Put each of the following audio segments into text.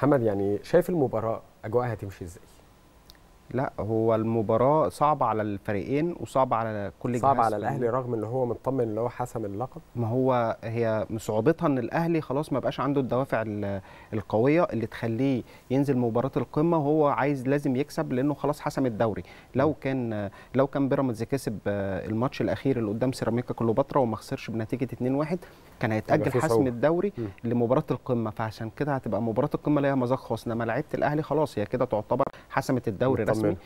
محمد يعني شايف المباراه اجواءها هتمشي ازاي لا هو المباراه صعبه على الفريقين وصعبه على كل صعب جهاز على فني. الاهلي رغم ان هو مطمن ان هو حسم اللقب ما هو هي صعوبتها ان الاهلي خلاص ما بقاش عنده الدوافع ال- القويه اللي تخليه ينزل مباراه القمه وهو عايز لازم يكسب لانه خلاص حسم الدوري لو كان لو كان بيراميدز كسب آه، الماتش الاخير اللي قدام سيراميكا كليوباترا وما خسرش بنتيجه 2-1 كان هيتاجل في حسم صعوبة. الدوري مم. لمباراه القمه فعشان كده هتبقى مباراه القمه ليها مذاق خاص انما لعيبه الاهلي خلاص هي كده تعتبر حسمت الدوري مطمن. رسمي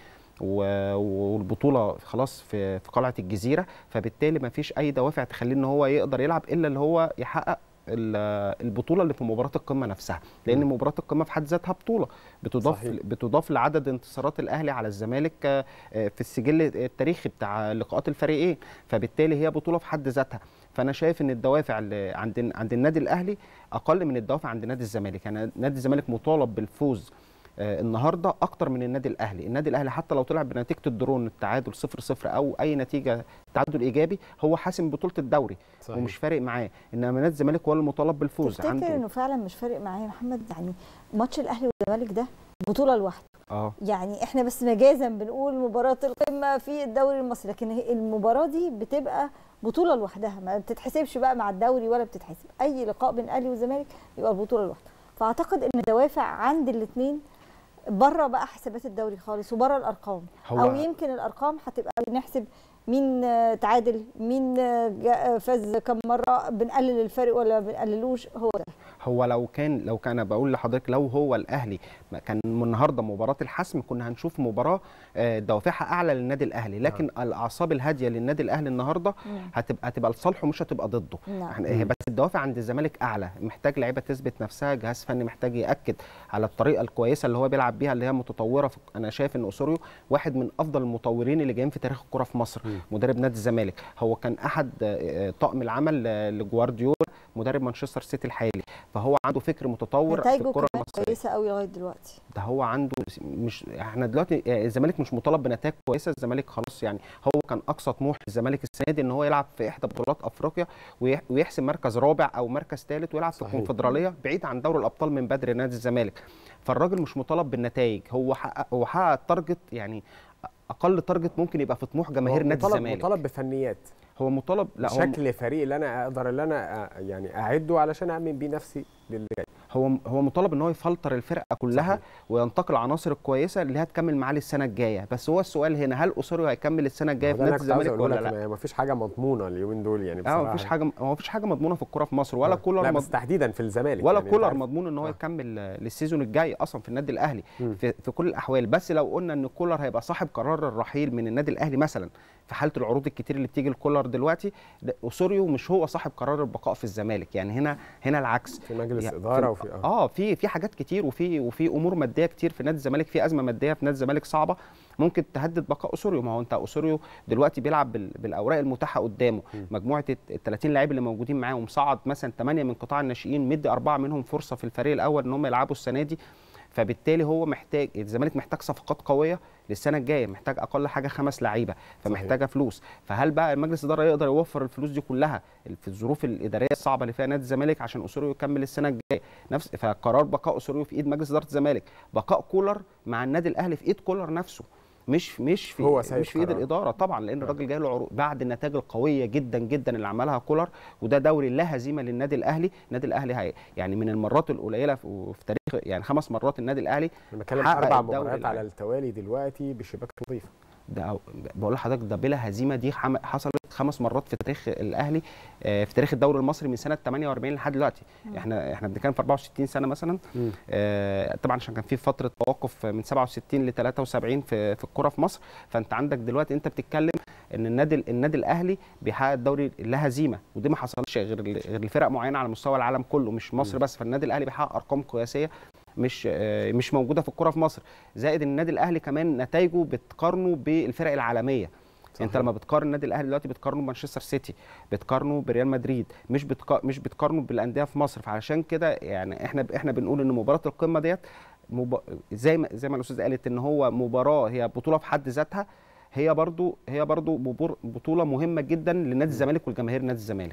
و- والبطوله خلاص في في قلعه الجزيره فبالتالي ما فيش اي دوافع تخليه ان هو يقدر يلعب الا اللي هو يحقق ال- البطوله اللي في مباراه القمه نفسها لان مم. مباراه القمه في حد ذاتها بطوله بتضاف صحيح. بتضاف لعدد انتصارات الاهلي على الزمالك آه، آه، في السجل التاريخي بتاع لقاءات الفريقين فبالتالي هي بطوله في حد ذاتها فانا شايف ان الدوافع اللي عند عند النادي الاهلي اقل من الدوافع عند نادي الزمالك يعني نادي الزمالك مطالب بالفوز آه، النهارده اكتر من النادي الاهلي النادي الاهلي حتى لو طلع بنتيجه الدرون التعادل 0 0 او اي نتيجه تعادل ايجابي هو حاسم بطوله الدوري صحيح. ومش فارق معاه انما نادي الزمالك هو المطالب بالفوز تفتكر انه فعلا مش فارق معايا يا محمد يعني ماتش الاهلي والزمالك ده بطوله لوحده اه يعني احنا بس مجازا بنقول مباراه القمه في الدوري المصري لكن هي- المباراه دي بتبقى بطوله لوحدها ما بتتحسبش بقى مع الدوري ولا بتتحسب اي لقاء بين الاهلي والزمالك يبقى البطوله لوحدها فاعتقد ان الدوافع عند الاثنين بره بقى حسابات الدوري خالص وبره الارقام هو- او يمكن الارقام هتبقى بنحسب مين آه، تعادل مين آه، جا- فاز كم مره بنقلل الفرق ولا ما بنقللوش هو ده هو لو كان لو كان بقول لحضرتك لو هو الاهلي ما كان من النهارده مباراه الحسم كنا هنشوف مباراه آه، دوافعها اعلى للنادي الاهلي لكن الاعصاب الهاديه للنادي الاهلي النهارده مم. هتبقى هتبقى لصالحه مش هتبقى ضده نعم. احنا هي بس الدوافع عند الزمالك اعلى محتاج لعيبه تثبت نفسها جهاز فني محتاج ياكد على الطريقه الكويسه اللي هو بيلعب بيها اللي هي متطوره في انا شايف ان اسوريو واحد من افضل المطورين اللي جايين في تاريخ الكره في مصر مم. مدرب نادي الزمالك هو كان احد آه، طاقم العمل آه، لجوارديولا مدرب مانشستر سيتي الحالي فهو عنده فكر متطور في نتائجه الكره كمان المصريه كويسه قوي لغايه دلوقتي ده هو عنده مش احنا دلوقتي يعني الزمالك مش مطالب بنتائج كويسه الزمالك خلاص يعني هو كان اقصى طموح الزمالك السنه دي ان هو يلعب في احدى بطولات افريقيا ويح- ويحسم مركز رابع او مركز ثالث ويلعب في صحيح. الكونفدراليه بعيد عن دوري الابطال من بدري نادي الزمالك فالراجل مش مطالب بالنتائج هو حقق هو حقق التارجت يعني اقل تارجت ممكن يبقى في طموح جماهير نادي مطالب الزمالك مطالب بفنيات هو مطالب لا هو شكل فريق اللي انا اقدر اللي انا أ- يعني اعده علشان اامن بيه نفسي للي جاي هو هو مطالب ان هو يفلتر الفرقه كلها صحيح. وينتقل العناصر الكويسه اللي هتكمل معاه للسنه الجايه بس هو السؤال هنا هل اسوريو هيكمل السنه الجايه في ده انا نادي كنت عاوز الزمالك اقول ولا لك لا ما فيش حاجه مضمونه اليومين دول يعني اه بصراحه مفيش حاجه هو مفيش حاجه مضمونه في الكوره في مصر ولا كولر لا مض... بس تحديدا في الزمالك ولا يعني أنت كولر عارف. مضمون ان هو آه. يكمل آه، للسيزون الجاي اصلا في النادي الاهلي مم. في, في كل الاحوال بس لو قلنا ان كولر هيبقى صاحب قرار الرحيل من النادي الاهلي مثلا في حاله العروض الكتير اللي بتيجي لكولر دلوقتي ده- اسوريو مش هو صاحب قرار البقاء في الزمالك يعني هنا هنا العكس في مجلس يعني اداره في- وفي اه اه في في حاجات كتير وفي وفي امور ماديه كتير في نادي الزمالك في ازمه ماديه في نادي الزمالك صعبه ممكن تهدد بقاء اسوريو ما هو انت اسوريو دلوقتي بيلعب بال- بالاوراق المتاحه قدامه م. مجموعه ال 30 لعيب اللي موجودين معاه ومصعد مثلا 8 من قطاع الناشئين مدي اربعه منهم فرصه في الفريق الاول ان هم يلعبوا السنه دي فبالتالي هو محتاج الزمالك محتاج صفقات قويه للسنه الجايه محتاج اقل حاجه خمس لعيبه فمحتاجه فلوس فهل بقى مجلس الاداره يقدر يوفر الفلوس دي كلها في الظروف الاداريه الصعبه اللي فيها نادي الزمالك عشان اسوريو يكمل السنه الجايه نفس فقرار بقاء اسوريو في ايد مجلس اداره الزمالك بقاء كولر مع النادي الاهلي في ايد كولر نفسه مش مش في هو سايب مش في ايد قرار. الاداره طبعا لان الراجل جاي له عروض بعد النتائج القويه جدا جدا اللي عملها كولر وده دوري لا هزيمه للنادي الاهلي النادي الاهلي هي يعني من المرات القليله في في تاريخ يعني خمس مرات النادي الاهلي انا بتكلم حقق اربع الدوري مباريات العام. على التوالي دلوقتي بشباك نظيفه ده بقول لحضرتك ده بلا هزيمه دي حم- حصلت خمس مرات في تاريخ الاهلي آه، في تاريخ الدوري المصري من سنه 48 لحد دلوقتي احنا احنا بنتكلم في 64 سنه مثلا مم. آه، طبعا عشان كان في فتره توقف من 67 ل 73 في في الكوره في مصر فانت عندك دلوقتي انت بتتكلم ان النادي النادي الاهلي بيحقق الدوري لا هزيمه ودي ما حصلش غير غير لفرق معينه على مستوى العالم كله مش مصر مم. بس فالنادي الاهلي بيحقق ارقام قياسيه مش آه، مش موجوده في الكوره في مصر زائد ان النادي الاهلي كمان نتائجه بتقارنه بالفرق العالميه صحيح. انت لما بتقارن النادي الاهلي دلوقتي بتقارنه بمانشستر سيتي بتقارنه بريال مدريد مش بتقا... مش بتقارنه بالانديه في مصر فعشان كده يعني احنا احنا بنقول ان مباراه القمه ديت مب... زي ما زي ما الاستاذ قالت ان هو مباراه هي بطوله في حد ذاتها هي برضو هي برضو ببور- بطوله مهمه جدا لنادي الزمالك والجماهير نادي الزمالك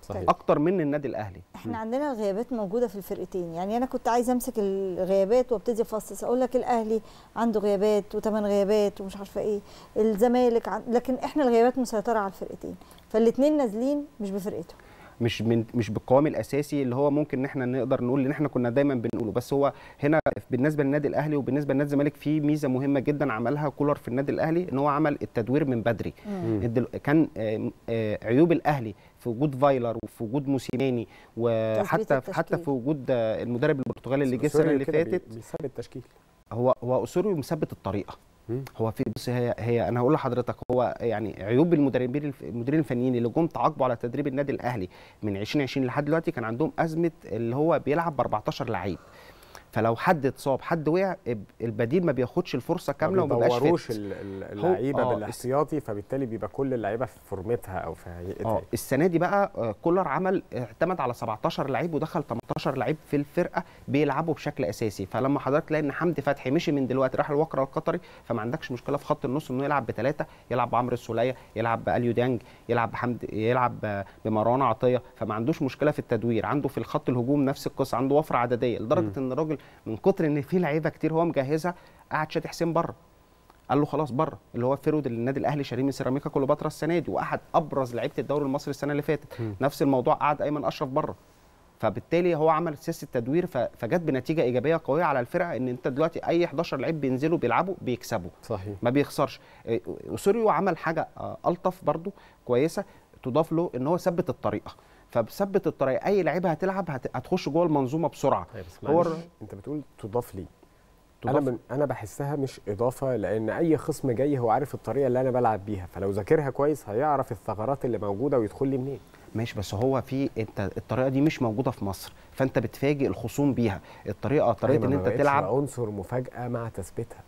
صحيح. اكتر من النادي الاهلي احنا عندنا الغيابات موجوده في الفرقتين يعني انا كنت عايزه امسك الغيابات وابتدي افصص اقول لك الاهلي عنده غيابات وثمان غيابات ومش عارفه ايه الزمالك عن... لكن احنا الغيابات مسيطره على الفرقتين فالاثنين نازلين مش بفرقتهم مش من مش بالقوام الاساسي اللي هو ممكن ان احنا نقدر نقول ان احنا كنا دايما بنقوله بس هو هنا بالنسبه للنادي الاهلي وبالنسبه لنادي الزمالك في ميزه مهمه جدا عملها كولر في النادي الاهلي ان هو عمل التدوير من بدري الدل- كان آه، آه، عيوب الاهلي في وجود فايلر وفي وجود موسيماني وحتى التشكيل. حتى في وجود آه، المدرب البرتغالي اللي جه السنه سوري اللي كده بي- فاتت بيثبت التشكيل هو هو اسوريو مثبت الطريقه مم. هو في بص هي هي انا هقول لحضرتك هو يعني عيوب المدربين الف- المديرين الفنيين اللي جم تعاقبوا على تدريب النادي الاهلي من 2020 لحد دلوقتي كان عندهم ازمه اللي هو بيلعب ب 14 لعيب فلو حد اتصاب حد وقع البديل ما بياخدش الفرصه كامله وما ما بيبقاش بيدوروش فت ال- ال- هو- اللعيبه آه، بالاحتياطي فبالتالي بيبقى كل اللعيبه في فورمتها او في هيئتها اه السنه دي بقى آه، كولر عمل اعتمد على 17 لعيب ودخل 18 لعيب في الفرقه بيلعبوا بشكل اساسي فلما حضرتك تلاقي ان حمدي فتحي مشي من دلوقتي راح الوكره القطري فما عندكش مشكله في خط النص انه يلعب بثلاثه يلعب بعمرو السوليه يلعب باليو ديانج يلعب بحمد يلعب ب- بمروان عطيه فما عندوش مشكله في التدوير عنده في الخط الهجوم نفس القصه عنده وفره عدديه لدرجه ان الراجل من كتر ان في لعيبه كتير هو مجهزها قعد شادي حسين بره قال له خلاص بره اللي هو فيرود اللي النادي الاهلي شاريه من سيراميكا كليوباترا السنه دي واحد ابرز لعيبه الدوري المصري السنه اللي فاتت مم. نفس الموضوع قعد ايمن اشرف بره فبالتالي هو عمل سياسه تدوير ف- فجت بنتيجه ايجابيه قويه على الفرقه ان انت دلوقتي اي 11 لعيب بينزلوا بيلعبوا بيكسبوا صحيح ما بيخسرش إيه، وسوريو عمل حاجه آه، الطف برضو كويسه تضاف له ان هو ثبت الطريقه فبثبت الطريقه اي لعيبه هتلعب هت- هتخش جوه المنظومه بسرعه طيب بس هو هو الر- انت بتقول تضاف لي انا تضاف من انا بحسها مش اضافه لان اي خصم جاي هو عارف الطريقه اللي انا بلعب بيها فلو ذاكرها كويس هيعرف الثغرات اللي موجوده ويدخل لي منين ماشي بس هو في انت الطريقه دي مش موجوده في مصر فانت بتفاجئ الخصوم بيها الطريقه طريقه ان ما انت بقتش تلعب عنصر مفاجاه مع تثبيتها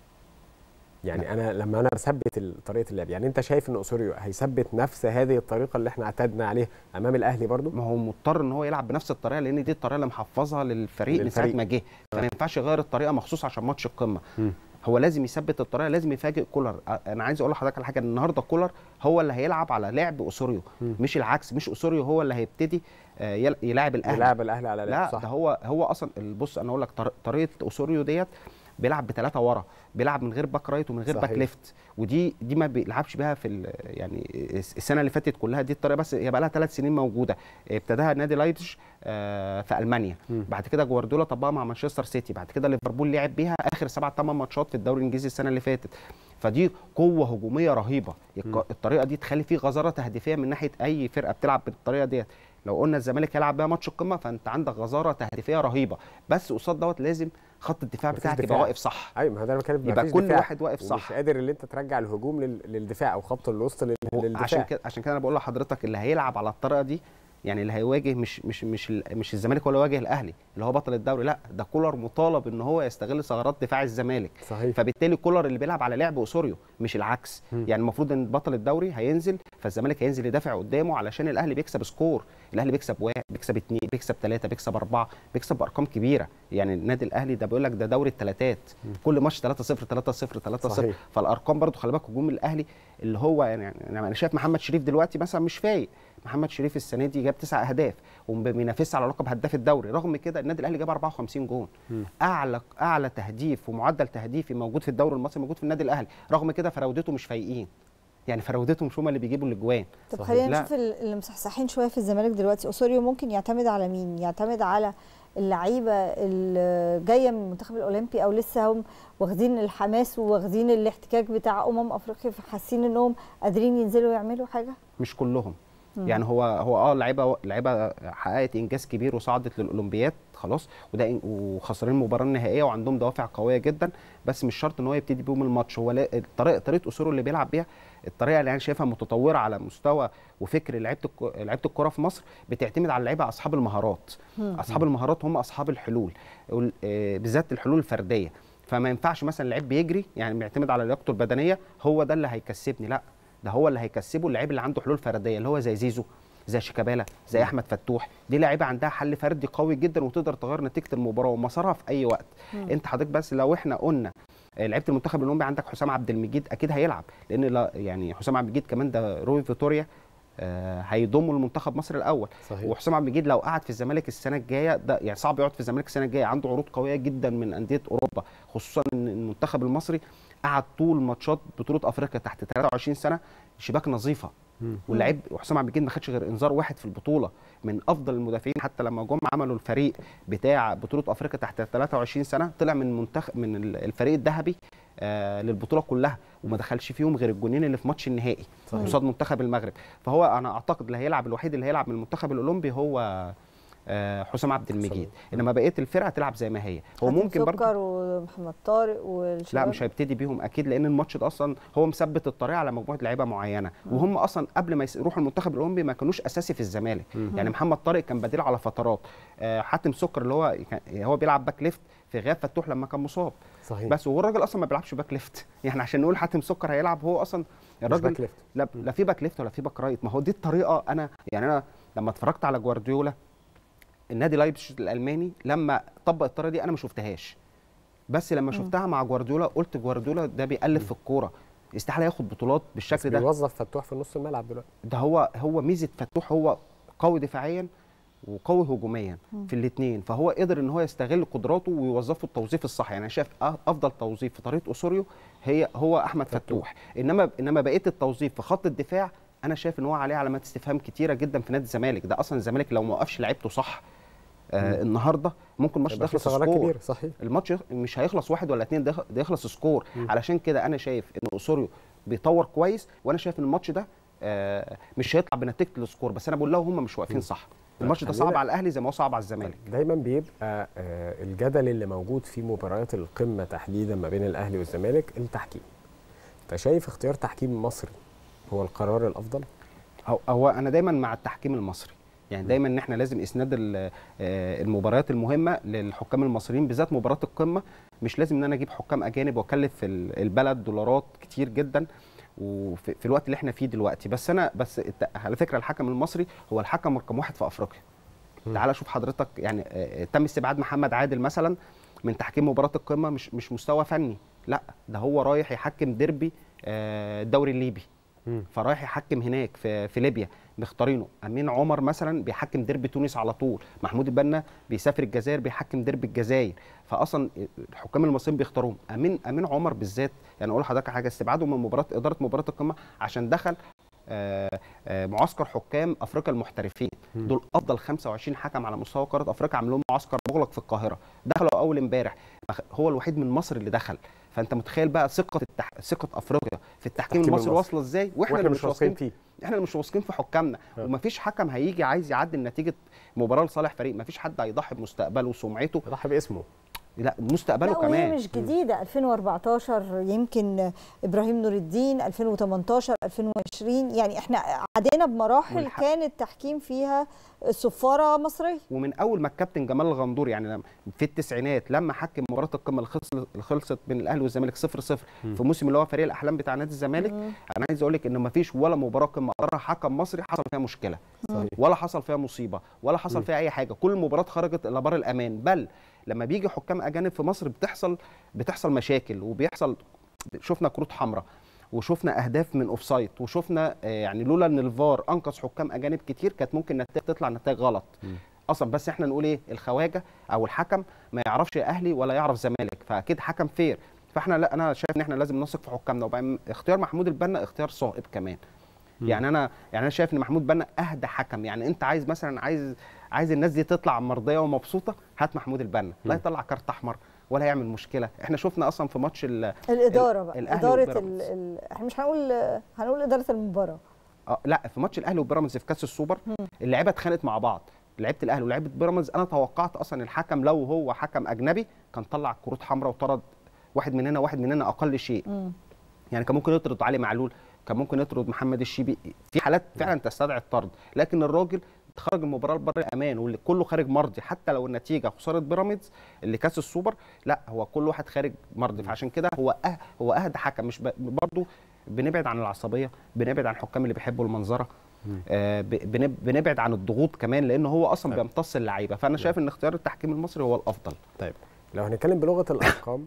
يعني انا لما انا بثبت ال- طريقه اللعب يعني انت شايف ان اسوريو هيثبت نفس هذه الطريقه اللي احنا اعتدنا عليها امام الاهلي برضو ما هو مضطر ان هو يلعب بنفس الطريقه لان دي الطريقه اللي محفظها للفريق من ساعه للفريق. ما جه فما ينفعش يغير الطريقه مخصوص عشان ماتش القمه مم. هو لازم يثبت الطريقه لازم يفاجئ كولر أ- انا عايز اقول لحضرتك على حاجه إن النهارده كولر هو اللي هيلعب على لعب اسوريو مم. مش العكس مش اسوريو هو اللي هيبتدي آه، يل- يلاعب الاهلي يلعب الاهلي على لعب لا صح ده هو هو اصلا بص انا اقول لك طر- طريقه اسوريو ديت بيلعب بثلاثه ورا بيلعب من غير باك رايت ومن غير باك صحيح. ليفت ودي دي ما بيلعبش بيها في ال- يعني السنه اللي فاتت كلها دي الطريقه بس هي بقى لها ثلاث سنين موجوده ابتداها نادي لايبزيج آه، في المانيا مم. بعد كده جوارديولا طبقها مع مانشستر سيتي بعد كده ليفربول لعب بيها اخر سبع ثمان ماتشات في الدوري الانجليزي السنه اللي فاتت فدي قوه هجوميه رهيبه الق- الطريقه دي تخلي فيه غزاره تهديفيه من ناحيه اي فرقه بتلعب بالطريقه ديت لو قلنا الزمالك هيلعب بيها ماتش القمه فانت عندك غزاره تهديفيه رهيبه بس قصاد دوت لازم خط الدفاع مفيش بتاعك يبقى دفاع. واقف صح ايوه ما هو ده انا بتكلم يبقى مفيش كل دفاع. واحد واقف ومش صح. قادر ان انت ترجع الهجوم لل- للدفاع او خط الوسط لل- هو للدفاع عشان كده عشان كده انا بقول لحضرتك اللي هيلعب على الطريقه دي يعني اللي هيواجه مش مش مش ال- مش الزمالك ولا يواجه الاهلي اللي هو بطل الدوري لا ده كولر مطالب ان هو يستغل ثغرات دفاع الزمالك صحيح فبالتالي كولر اللي بيلعب على لعب اسوريو مش العكس مم. يعني المفروض ان بطل الدوري هينزل فالزمالك هينزل يدافع قدامه علشان الاهلي بيكسب سكور الاهلي بيكسب واحد بيكسب اثنين بيكسب ثلاثه بيكسب اربعه بيكسب بارقام كبيره يعني النادي الاهلي ده بيقول لك ده دوري الثلاثات كل ماتش 3 0 3 0 3 0 صحيح. فالارقام برضو خلي بالك هجوم الاهلي اللي هو يعني يعني انا شايف محمد شريف دلوقتي مثلا مش فايق محمد شريف السنه دي جاب تسع اهداف وبينافس على لقب هداف الدوري رغم كده النادي الاهلي جاب 54 جون اعلى اعلى تهديف ومعدل تهديفي موجود في الدوري المصري موجود في النادي الاهلي رغم كده فراودته مش فايقين يعني فراودته مش هم اللي بيجيبوا الاجوان طب صحيح. خلينا لا. نشوف ال- اللي مصحصحين شويه في الزمالك دلوقتي اسوريو ممكن يعتمد على مين يعتمد على اللعيبه اللي جايه من المنتخب الاولمبي او لسه هم واخدين الحماس واخدين الاحتكاك بتاع امم افريقيا فحاسين انهم قادرين ينزلوا يعملوا حاجه مش كلهم يعني هو هو اه لعيبه لعيبه حققت انجاز كبير وصعدت للاولمبياد خلاص وده إن- وخسرين المباراه النهائيه وعندهم دوافع قويه جدا بس مش شرط ان هو يبتدي بيهم الماتش هو لا- الطريقه طريقه اسورو اللي بيلعب بيها الطريقه اللي انا شايفها متطوره على مستوى وفكر لعيبه الك- لعيبه الكره في مصر بتعتمد على اللعيبه اصحاب المهارات اصحاب المهارات هم اصحاب الحلول وال- آه، بالذات الحلول الفرديه فما ينفعش مثلا لعيب بيجري يعني بيعتمد على لياقته البدنيه هو ده اللي هيكسبني لا ده هو اللي هيكسبه اللعيب اللي عنده حلول فرديه اللي هو زي زيزو زي شيكابالا زي احمد فتوح دي لعيبه عندها حل فردي قوي جدا وتقدر تغير نتيجه المباراه ومسارها في اي وقت انت حضرتك بس لو احنا قلنا آه، لعيبه المنتخب الاولمبي عندك حسام عبد المجيد اكيد هيلعب لان لا يعني حسام عبد المجيد كمان ده روي فيتوريا آه، هيضموا لمنتخب مصر الاول صحيح وحسام عبد المجيد لو قعد في الزمالك السنه الجايه ده يعني صعب يقعد في الزمالك السنه الجايه عنده عروض قويه جدا من انديه اوروبا خصوصا ان المنتخب المصري قعد طول ماتشات بطوله افريقيا تحت 23 سنه شباك نظيفه مم. واللعيب وحسام عبد المجيد ما خدش غير انذار واحد في البطوله من افضل المدافعين حتى لما جم عملوا الفريق بتاع بطوله افريقيا تحت 23 سنه طلع من منتخب من ال- الفريق الذهبي آه للبطوله كلها وما دخلش فيهم غير الجونين اللي في ماتش النهائي صحيح. قصاد منتخب المغرب فهو انا اعتقد اللي هيلعب الوحيد اللي هيلعب من المنتخب الاولمبي هو آه، حسام عبد المجيد انما بقيه الفرقه تلعب زي ما هي هو حاتم ممكن برضه سكر ومحمد طارق لا والشباب مش هيبتدي بيهم اكيد لان الماتش ده اصلا هو مثبت الطريقه على مجموعه لعيبه معينه وهم اصلا قبل ما يس- يروحوا المنتخب الاولمبي ما كانوش اساسي في الزمالك يعني محمد طارق كان بديل على فترات آه، حاتم سكر اللي هو كان- هو بيلعب باك ليفت في غياب فتوح لما كان مصاب صحيح بس وهو الراجل اصلا ما بيلعبش باك ليفت يعني عشان نقول حاتم سكر هيلعب هو اصلا مش الراجل باك ليفت لا لا في باك ليفت ولا في باك رايت ما هو دي الطريقه انا يعني انا لما اتفرجت على جوارديولا النادي لايبزيج الالماني لما طبق الطريقه دي انا ما شفتهاش بس لما شفتها مع جوارديولا قلت جوارديولا ده بيألف في الكوره استحاله ياخد بطولات بس بالشكل ده بيوظف فتوح في نص الملعب دلوقتي ده هو هو ميزه فتوح هو قوي دفاعيا وقوي هجوميا في الاثنين فهو قدر ان هو يستغل قدراته ويوظفه التوظيف الصح يعني انا شايف أ- افضل توظيف في طريقه اسوريو هي هو احمد فتوح انما انما بقيه التوظيف في خط الدفاع انا شايف ان هو عليه علامات استفهام كتيره جدا في نادي الزمالك ده اصلا الزمالك لو ما وقفش لعيبته صح آه النهارده ممكن الماتش ده يبقى في يخلص ثغرات سكور كبيره صحيح الماتش يخ- مش هيخلص واحد ولا اتنين ده يخ- ده يخلص سكور علشان كده انا شايف ان اسوريو بيطور كويس وانا شايف ان الماتش ده آه مش هيطلع بنتيجه السكور بس انا بقول لهم هم مش واقفين صح الماتش ده خلينا- صعب على الاهلي زي ما هو صعب على الزمالك دايما بيبقى آه، الجدل اللي موجود في مباريات القمه تحديدا ما بين الاهلي والزمالك التحكيم انت شايف اختيار تحكيم مصري هو القرار الافضل هو, هو انا دايما مع التحكيم المصري يعني دايما ان احنا لازم اسناد ال- آه، المباريات المهمه للحكام المصريين بالذات مباراه القمه مش لازم ان انا اجيب حكام اجانب واكلف ال- البلد دولارات كتير جدا وفي في الوقت اللي احنا فيه دلوقتي بس انا بس الت- على فكره الحكم المصري هو الحكم رقم واحد في افريقيا تعال شوف حضرتك يعني آه، تم استبعاد محمد عادل مثلا من تحكيم مباراه القمه مش مش مستوى فني لا ده هو رايح يحكم ديربي آه، الدوري الليبي مم. فرايح يحكم هناك في في ليبيا مختارينه امين عمر مثلا بيحكم ديربي تونس على طول محمود البنا بيسافر الجزائر بيحكم ديربي الجزائر فاصلا الحكام المصريين بيختاروهم امين امين عمر بالذات يعني اقول لحضرتك حاجه استبعاده من مباراه اداره مباراه القمه عشان دخل آه، آه، معسكر حكام افريقيا المحترفين دول افضل 25 حكم على مستوى قاره افريقيا عاملين لهم معسكر مغلق في القاهره دخلوا اول امبارح هو الوحيد من مصر اللي دخل فانت متخيل بقى ثقه التح... ثقه افريقيا في التحكيم التحكيم المصري المصري. واصله ازاي واحنا, واحنا اللي مش واثقين فيه احنا اللي مش واثقين في حكامنا آه. ومفيش حكم هيجي عايز يعدل نتيجه مباراه لصالح فريق مفيش حد هيضحي بمستقبله وسمعته ضحى باسمه لا مستقبله لا وهي كمان مش جديده 2014 يمكن ابراهيم نور الدين 2018 2020 يعني احنا عدينا بمراحل والح- كان التحكيم فيها صفاره مصريه ومن اول ما الكابتن جمال الغندور يعني لما- في التسعينات لما حكم مباراه القمه اللي خلص- اللي خلصت بين الاهلي والزمالك 0 0 في موسم اللي هو فريق الاحلام بتاع نادي الزمالك انا عايز اقول لك ان ما فيش ولا مباراه قمه قررها حكم مصري حصل فيها مشكله صحيح. ولا حصل فيها مصيبه ولا حصل فيها اي حاجه كل المباريات خرجت الى بر الامان بل لما بيجي حكام اجانب في مصر بتحصل بتحصل مشاكل وبيحصل شفنا كروت حمراء وشفنا اهداف من اوفسايد وشفنا آه، يعني لولا ان الفار انقذ حكام اجانب كتير كانت ممكن نتائج تطلع نتائج غلط اصلا بس احنا نقول ايه الخواجه او الحكم ما يعرفش اهلي ولا يعرف زمالك فاكيد حكم فير فاحنا لا انا شايف ان احنا لازم نثق في حكامنا وبعدين اختيار محمود البنا اختيار صائب كمان يعني انا يعني انا شايف ان محمود بنا اهدى حكم يعني انت عايز مثلا عايز عايز الناس دي تطلع مرضيه ومبسوطه هات محمود البنا لا يطلع كارت احمر ولا يعمل مشكله احنا شفنا اصلا في ماتش ال- الاداره بقى الأهلي اداره ال... وبيراميدز. ال... احنا مش هنقول هنقول اداره المباراه اه لا في ماتش الاهلي وبيراميدز في كاس السوبر اللعيبه اتخانقت مع بعض لعيبه الاهلي ولعيبه بيراميدز انا توقعت اصلا الحكم لو هو حكم اجنبي كان طلع كروت حمراء وطرد واحد مننا واحد مننا اقل شيء مم. يعني كان ممكن يطرد علي معلول كان ممكن يطرد محمد الشيبي في حالات فعلا تستدعي الطرد لكن الراجل خرج المباراه لبر الامان واللي كله خارج مرضي حتى لو النتيجه خساره بيراميدز اللي كاس السوبر لا هو كل واحد خارج مرضي فعشان كده هو أه هو اهدى حكم مش ب- برضه بنبعد عن العصبيه بنبعد عن الحكام اللي بيحبوا المنظره آه ب- بنب- بنبعد عن الضغوط كمان لان هو اصلا طيب. بيمتص اللعيبه فانا شايف ان اختيار التحكيم المصري هو الافضل طيب لو هنتكلم بلغه الارقام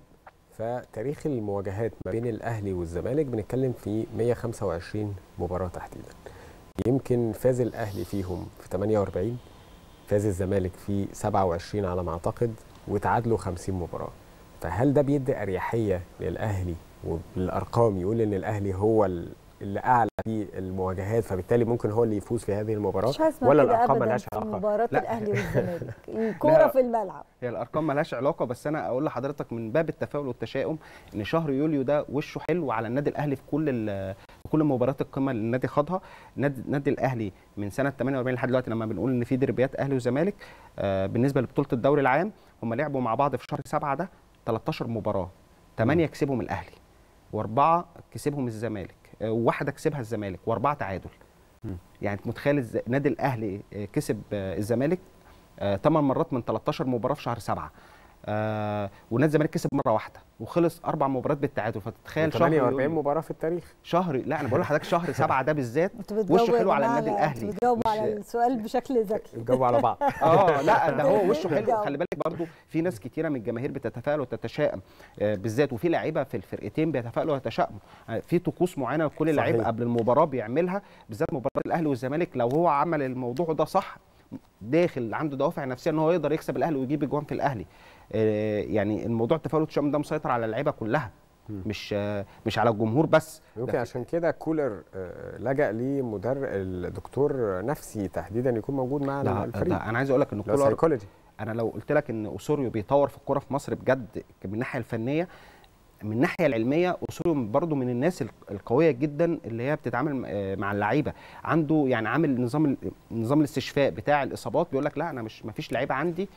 فتاريخ المواجهات ما بين الاهلي والزمالك بنتكلم في 125 مباراه تحديدا يمكن فاز الاهلي فيهم في 48 فاز الزمالك في 27 على ما اعتقد وتعادلوا 50 مباراه فهل ده بيدي اريحيه للاهلي وبالارقام يقول ان الاهلي هو ال- اللي اعلى في المواجهات فبالتالي ممكن هو اللي يفوز في هذه المباراه مش هسمع ولا كده الارقام ابدا ملهاش في علاقه مباراه لا. الاهلي والزمالك الكوره لا. في الملعب هي الارقام ملهاش علاقه بس انا اقول لحضرتك من باب التفاؤل والتشاؤم ان شهر يوليو ده وشه حلو على النادي الاهلي في كل ال- في كل مباريات القمه اللي النادي خاضها النادي النادي الاهلي من سنه 48 لحد دلوقتي لما بنقول ان في دربيات اهلي وزمالك آه بالنسبه لبطوله الدوري العام هم لعبوا مع بعض في شهر سبعة ده 13 مباراه 8 كسبهم الاهلي واربعه كسبهم الزمالك آه، وواحده كسبها الزمالك واربعه تعادل مم. يعني انت متخيل الز- النادي الاهلي آه، كسب آه، الزمالك 8 مرات من 13 مباراه في شهر سبعة آه ونادي الزمالك كسب مره واحده وخلص اربع مباريات بالتعادل فتتخيل شهر 48 يوليو- مباراه في التاريخ شهر لا انا بقول لحضرتك شهر سبعة ده بالذات انتوا بتجاوبوا وشه يا حلو على جماعة النادي لا، الاهلي انتوا بتجاوبوا مش- على السؤال بشكل ذكي الجو على بعض اه لا ده هو وشه حلو بتجاوب. خلي بالك برضو في ناس كتيره من الجماهير بتتفائل وتتشائم آه، بالذات وفي لعيبه في الفرقتين بيتفائلوا ويتشائموا آه، في طقوس معينه لكل لعيب صحيح. قبل المباراه بيعملها بالذات مباراه الاهلي والزمالك لو هو عمل الموضوع ده صح داخل عنده دوافع نفسيه ان هو يقدر يكسب الاهلي ويجيب اجوان في الاهلي آه، يعني الموضوع التفاؤل والتشاؤم ده مسيطر على اللعيبه كلها مش آه، مش على الجمهور بس ده يمكن في- عشان كده كولر آه، لجأ لمدرب الدكتور نفسي تحديدا يكون موجود مع لا الفريق ده انا عايز اقول لك ان لو كولر سايكولوجي انا لو قلت لك ان اسوريو بيطور في الكوره في مصر بجد من الناحيه الفنيه من الناحيه العلميه اسوريو برضو من الناس الق- القويه جدا اللي هي بتتعامل آه، مع اللعيبه عنده يعني عامل نظام ال- نظام الاستشفاء بتاع الاصابات بيقول لك لا انا مش ما فيش لعيبه عندي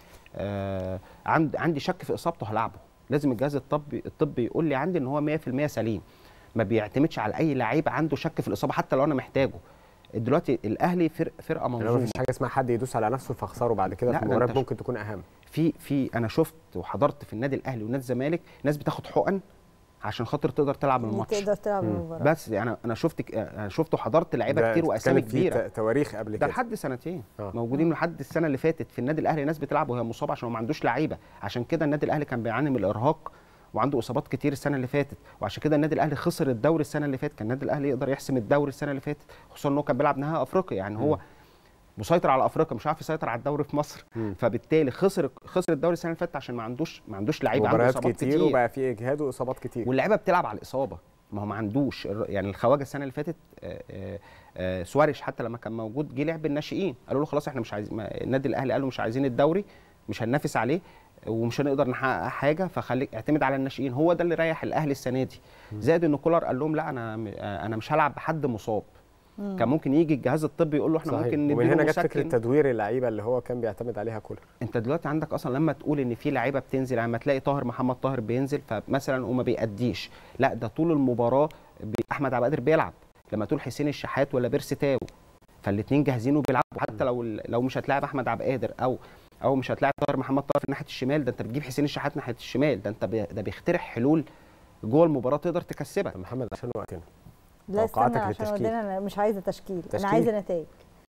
آه، عند عندي شك في اصابته هلعبه لازم الجهاز الطبي الطبي يقول لي عندي ان هو 100% سليم ما بيعتمدش على اي لعيب عنده شك في الاصابه حتى لو انا محتاجه دلوقتي الاهلي فرق فرقه يعني ما منظومه فيش حاجه اسمها حد يدوس على نفسه فاخسره بعد كده لا، في ده مباراه أنت ممكن تكون اهم في في انا شفت وحضرت في النادي الاهلي ونادي الزمالك ناس بتاخد حقن عشان خاطر تقدر تلعب إن الماتش تقدر تلعب مم. المباراه بس انا انا شفت ك- انا شفت وحضرت لعيبه ده كتير واسامي كانت في كبيره ت- تواريخ قبل ده كده لحد سنتين آه. موجودين لحد السنه اللي فاتت في النادي الاهلي ناس بتلعب وهي مصابه عشان هو ما عندوش لعيبه عشان كده النادي الاهلي كان بيعاني من الارهاق وعنده اصابات كتير السنه اللي فاتت وعشان كده النادي الاهلي خسر الدوري السنه اللي فاتت كان النادي الاهلي يقدر يحسم الدوري السنه اللي فاتت خصوصا ان هو كان بيلعب نهائي افريقيا يعني هو مسيطر على افريقيا مش عارف يسيطر على الدوري في مصر مم. فبالتالي خسر خسر الدوري السنه اللي فاتت عشان ما عندوش ما عندوش لعيبه عنده مباريات اصابات كتير, كتير, وبقى في اجهاد واصابات كتير واللعيبه بتلعب على الاصابه ما هو ما عندوش الر- يعني الخواجه السنه اللي فاتت آه، آه، آه، سواريش حتى لما كان موجود جه لعب الناشئين قالوا له خلاص احنا مش عايزين ما- النادي الاهلي قالوا مش عايزين الدوري مش هننافس عليه ومش هنقدر نحقق حاجه فخليك اعتمد على الناشئين هو ده اللي ريح الاهلي السنه دي زائد ان كولر قال لهم لا انا م- آه، انا مش هلعب بحد مصاب كان ممكن يجي الجهاز الطبي يقول له احنا صحيح. ممكن ومن نديله هنا جت فكره مسكن تدوير اللعيبه اللي هو كان بيعتمد عليها كولر انت دلوقتي عندك اصلا لما تقول ان في لعيبه بتنزل لما تلاقي طاهر محمد طاهر بينزل فمثلا وما بيأديش لا ده طول المباراه بي- احمد عبد القادر بيلعب لما تقول حسين الشحات ولا بيرسي تاو فالاثنين جاهزين وبيلعبوا حتى لو لو مش هتلاعب احمد عبد القادر او او مش هتلاعب طاهر محمد طاهر في ناحيه الشمال ده انت بتجيب حسين الشحات ناحيه الشمال ده انت بي ده بيخترع حلول جوه المباراه تقدر تكسبك طب محمد عشان وقتنا لا توقعاتك استنى عشان للتشكيل. ودينا انا مش عايزه تشكيل, تشكيل؟ انا عايزه نتائج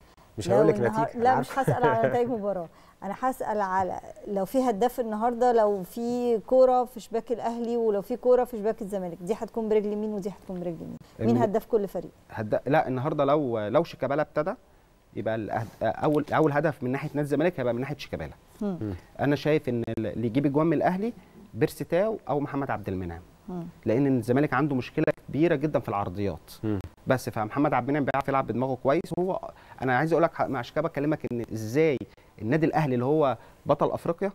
مش لو هقول لك النهار- نتيجه لا أنا مش عارف. هسال على نتائج مباراه انا هسال على لو في هداف النهارده لو في كوره في شباك الاهلي ولو في كوره في شباك الزمالك دي هتكون برجل مين ودي هتكون برجل مين مين من- هداف كل فريق هد... لا النهارده لو لو شيكابالا ابتدى يبقى الأهد... اول اول هدف من ناحيه نادي الزمالك هيبقى من ناحيه شيكابالا مم. انا شايف ان اللي يجيب اجوان من الاهلي بيرسي تاو او محمد عبد المنعم مم. لان الزمالك عنده مشكله كبيره جدا في العرضيات مم. بس فمحمد عبد المنعم بيعرف يلعب بدماغه كويس وهو انا عايز اقول لك مع شيكابالا بكلمك ان ازاي النادي الاهلي اللي هو بطل افريقيا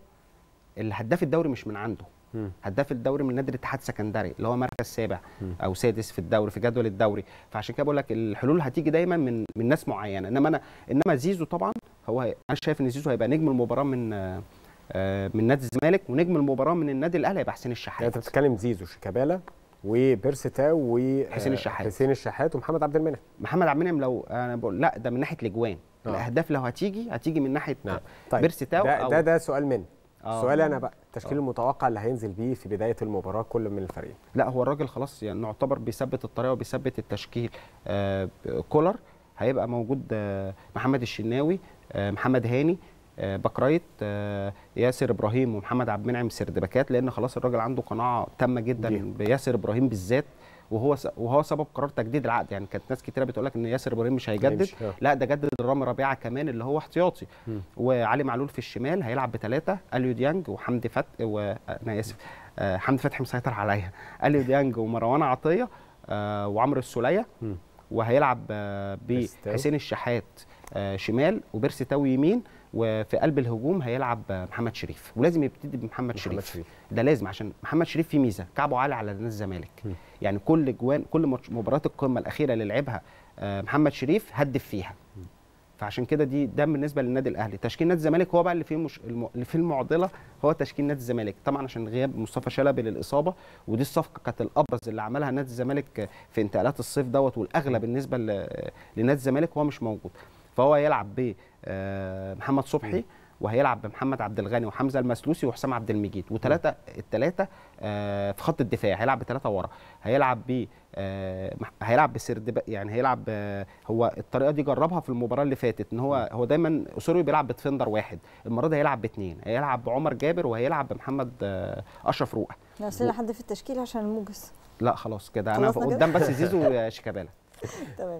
الهداف الدوري مش من عنده مم. هداف الدوري من نادي الاتحاد السكندري اللي هو مركز سابع مم. او سادس في الدوري في جدول الدوري فعشان كده بقول لك الحلول هتيجي دايما من من ناس معينه انما انا انما زيزو طبعا هو هي- انا شايف ان زيزو هيبقى نجم المباراه من آه، آه، من نادي الزمالك ونجم المباراه من النادي الاهلي هيبقى حسين يعني الشحات انت بتتكلم زيزو شيكابالا وبيرسي تاو و حسين آه، الشحات. حسين الشحات ومحمد عبد المنعم محمد عبد المنعم لو انا بقول لا ده من ناحيه الاجوان آه. الاهداف لو هتيجي هتيجي من ناحيه نعم طيب بيرسي تاو ده, أو- ده ده سؤال مني آه. سؤالي انا بقى التشكيل آه. المتوقع اللي هينزل بيه في بدايه المباراه كل من الفريقين لا هو الراجل خلاص يعني نعتبر بيثبت الطريقه وبيثبت التشكيل آه كولر هيبقى موجود آه محمد الشناوي آه محمد هاني آه، باك رايت آه، ياسر ابراهيم ومحمد عبد المنعم سردباكات لان خلاص الراجل عنده قناعه تامه جدا بيهم. بياسر ابراهيم بالذات وهو س- وهو سبب قرار تجديد العقد يعني كانت ناس كتيره بتقول لك ان ياسر ابراهيم مش هيجدد هيمشي، آه. لا ده جدد رامي ربيعه كمان اللي هو احتياطي مم. وعلي معلول في الشمال هيلعب بثلاثه اليو ديانج وحمدي فتحي وانا اسف آه، حمدي فتحي مسيطر عليا اليو ديانج ومروان عطيه آه، وعمرو السوليه مم. وهيلعب آه، بيرسي بحسين الشحات آه، شمال وبيرسي تاوي يمين وفي قلب الهجوم هيلعب آه، محمد شريف ولازم يبتدي بمحمد محمد شريف. شريف. ده لازم عشان محمد شريف فيه ميزه كعبه عالي على نادي الزمالك م. يعني كل جوان كل ماتش- مباريات القمه الاخيره اللي لعبها آه، محمد شريف هدف فيها فعشان كده دي ده بالنسبه للنادي الاهلي تشكيل نادي الزمالك هو بقى اللي فيه مش الم... اللي فيه المعضله هو تشكيل نادي الزمالك طبعا عشان غياب مصطفى شلبي للاصابه ودي الصفقه كانت الابرز اللي عملها نادي الزمالك في انتقالات الصيف دوت والاغلى بالنسبه ل... لنادي الزمالك هو مش موجود فهو هيلعب ب آه، محمد صبحي وهيلعب بمحمد عبد الغني وحمزه المسلوسي وحسام عبد المجيد وثلاثه الثلاثه آه، في خط الدفاع هيلعب بثلاثه ورا هيلعب ب آه، مح- هيلعب بسرد يعني هيلعب آه، هو الطريقه دي جربها في المباراه اللي فاتت ان هو هو دايما اسوريو بيلعب بديفندر واحد المره دي هيلعب باثنين هيلعب بعمر جابر وهيلعب بمحمد آه، اشرف روقه نرسل حد في التشكيل عشان الموجز لا خلاص كده انا خلصنا كده؟ قدام بس زيزو وشيكابالا تمام